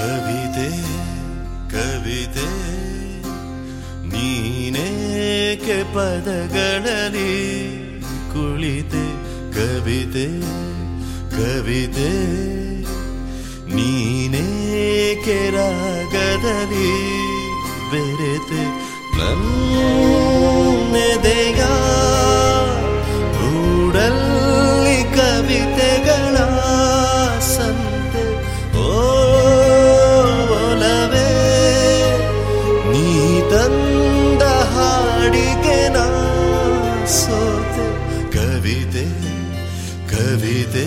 ಕವಿತೆ ಕವಿತೆ ನೀನೇಕೆ ಪದಗಳಲ್ಲಿ ಕುಳಿತೆ ಕವಿತೆ ಕವಿತೆ ನೀನೇಕೆ ರಾಗದಲ್ಲಿ ಬೆರೆತೆ ನನ್ನೆದೆಯ ಗೂಡಲ್ಲಿ ಕವಿತೆಗಳ ಸಂತೆ ಓಲವೇ ನೀ ತಂದ ಹಾಡಿಗೆ ನಾ ಸೋತೆ ಕವಿತೆ ಕವಿತೆ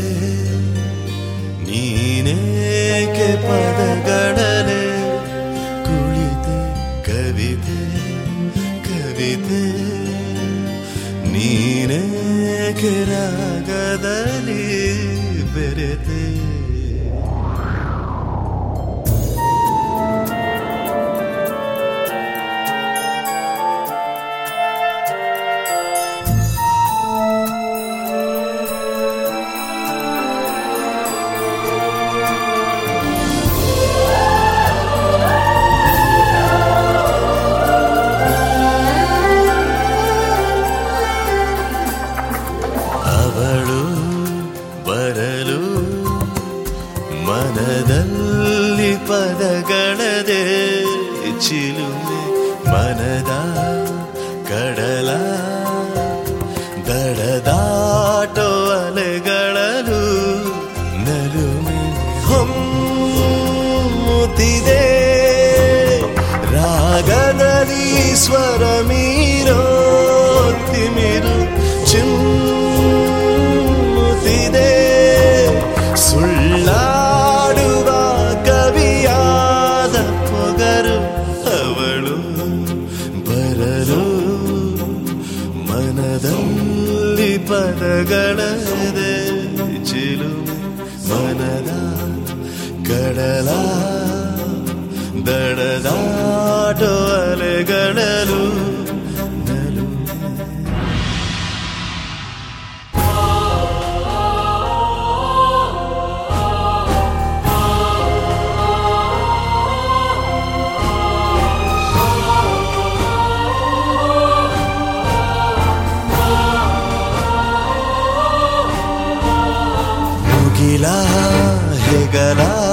ನೀನೇಕೆ ಪದಗಳಲೆ ಕುಳಿತೆ ಕವಿತೆ ಕವಿತೆ ನೀನೇಕೆ ರಾಗದಲ್ಲಿ ಬೆರೆತೆ ಅವಳು ಬರಲು ಮನದಲ್ಲಿ ಪದಗಳದೆ ಚಿಲುಮೆ ಮನದ ಕಡಲ ದಡದಾಟೋ ಅಲೆಗಳಲು ನಲುಮೆ ಹೊಮ್ಮುತ್ತಿದೆ ರಾಗದಲ್ಲಿ ಸ್ವರ ಮೀರೋ ತಿಮಿರು ಚಿಮ್ಮುತ್ತಿದೆ ಸುಳ್ಳಾಡುವ ಕವಿಯಾದ ಪೊಗರು ಅವಳು ಬರಲು ಮನದಲ್ಲಿ ಪದಗಳದೆ ಚಿಲುಮೆ ಮನದ ಕಡಲ ದಡದಾಟೋ ಅಲೆಗಳಲು ನಲು ಮುಗಿಲ ಹೆಗಲ